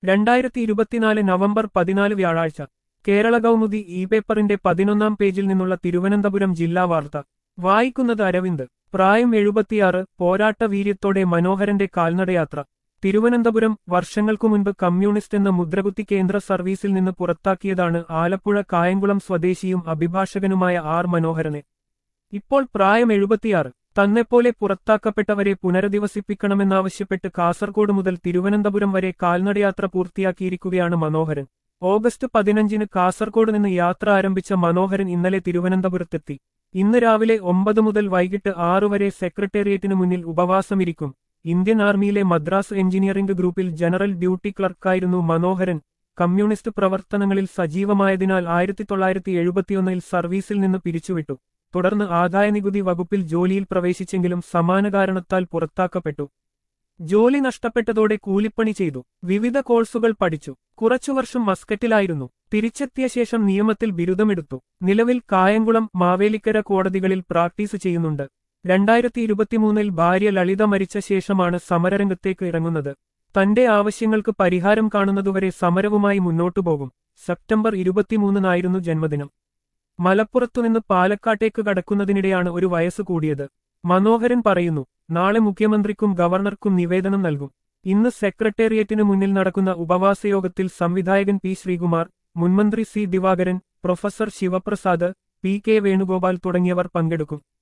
രണ്ടായിരത്തി ഇരുപത്തിനാല് നവംബർ പതിനാല് വ്യാഴാഴ്ച കേരള കൗമുദി ഇ പേപ്പറിന്റെ പതിനൊന്നാം പേജിൽ നിന്നുള്ള തിരുവനന്തപുരം ജില്ലാ വാർത്ത വായിക്കുന്നത് അരവിന്ദ് പ്രായം എഴുപത്തിയാറ് പോരാട്ട വീര്യത്തോടെ മനോഹരന്റെ കാൽനടയാത്ര തിരുവനന്തപുരം വർഷങ്ങൾക്കു മുൻപ് കമ്മ്യൂണിസ്റ്റ് എന്ന മുദ്രകുത്തി കേന്ദ്ര സർവീസിൽ നിന്ന് പുറത്താക്കിയതാണ് ആലപ്പുഴ കായംകുളം സ്വദേശിയും അഭിഭാഷകനുമായ ആർ മനോഹരനെ ഇപ്പോൾ പ്രായം എഴുപത്തിയാറ് തന്നെപ്പോലെ പുറത്താക്കപ്പെട്ടവരെ പുനരധിവസിപ്പിക്കണമെന്നാവശ്യപ്പെട്ട് കാസർഗോഡ് മുതൽ തിരുവനന്തപുരം വരെ കാൽനടയാത്ര പൂർത്തിയാക്കിയിരിക്കുകയാണ് മനോഹരൻ ഓഗസ്റ്റ് പതിനഞ്ചിന് കാസർഗോഡ് നിന്ന് യാത്ര ആരംഭിച്ച മനോഹരൻ ഇന്നലെ തിരുവനന്തപുരത്തെത്തി ഇന്ന് രാവിലെ ഒമ്പത് മുതൽ വൈകിട്ട് ആറു വരെ സെക്രട്ടേറിയറ്റിനു മുന്നിൽ ഉപവാസമിരിക്കും ഇന്ത്യൻ ആർമിയിലെ മദ്രാസ് എഞ്ചിനീയറിംഗ് ഗ്രൂപ്പിൽ ജനറൽ ഡ്യൂട്ടി ക്ലർക്കായിരുന്നു മനോഹരൻ കമ്മ്യൂണിസ്റ്റ് പ്രവർത്തനങ്ങളിൽ സജീവമായതിനാൽ ആയിരത്തി തൊള്ളായിരത്തി എഴുപത്തിയൊന്നിൽ സർവീസിൽ നിന്ന് പിരിച്ചുവിട്ടു തുടർന്ന് ആദായനികുതി വകുപ്പിൽ ജോലിയിൽ പ്രവേശിച്ചെങ്കിലും സമാന കാരണത്താൽ പുറത്താക്കപ്പെട്ടു ജോലി നഷ്ടപ്പെട്ടതോടെ കൂലിപ്പണി ചെയ്തു വിവിധ കോഴ്സുകൾ പഠിച്ചു കുറച്ചു വർഷം മസ്കറ്റിലായിരുന്നു തിരിച്ചെത്തിയ ശേഷം നിയമത്തിൽ ബിരുദമെടുത്തു നിലവിൽ കായംകുളം മാവേലിക്കര കോടതികളിൽ പ്രാക്ടീസ് ചെയ്യുന്നുണ്ട് രണ്ടായിരത്തി ഇരുപത്തിമൂന്നിൽ ഭാര്യ ലളിത മരിച്ച ശേഷമാണ് സമരരംഗത്തേക്ക് ഇറങ്ങുന്നത് തന്റെ ആവശ്യങ്ങൾക്ക് പരിഹാരം കാണുന്നതുവരെ സമരവുമായി മുന്നോട്ടു പോകും സെപ്റ്റംബർ ഇരുപത്തിമൂന്നിനായിരുന്നു ജന്മദിനം മലപ്പുറത്തുനിന്ന് പാലക്കാട്ടേക്ക് കടക്കുന്നതിനിടെയാണ് ഒരു വയസ്സ് കൂടിയത് മനോഹരൻ പറയുന്നു നാളെ മുഖ്യമന്ത്രിക്കും ഗവർണർക്കും നിവേദനം നൽകും ഇന്ന് സെക്രട്ടേറിയറ്റിനു മുന്നിൽ നടക്കുന്ന ഉപവാസയോഗത്തിൽ സംവിധായകൻ പി ശ്രീകുമാർ മുൻമന്ത്രി C Divakaran professor Sivaprasad P K Venugopal തുടങ്ങിയവർ പങ്കെടുക്കും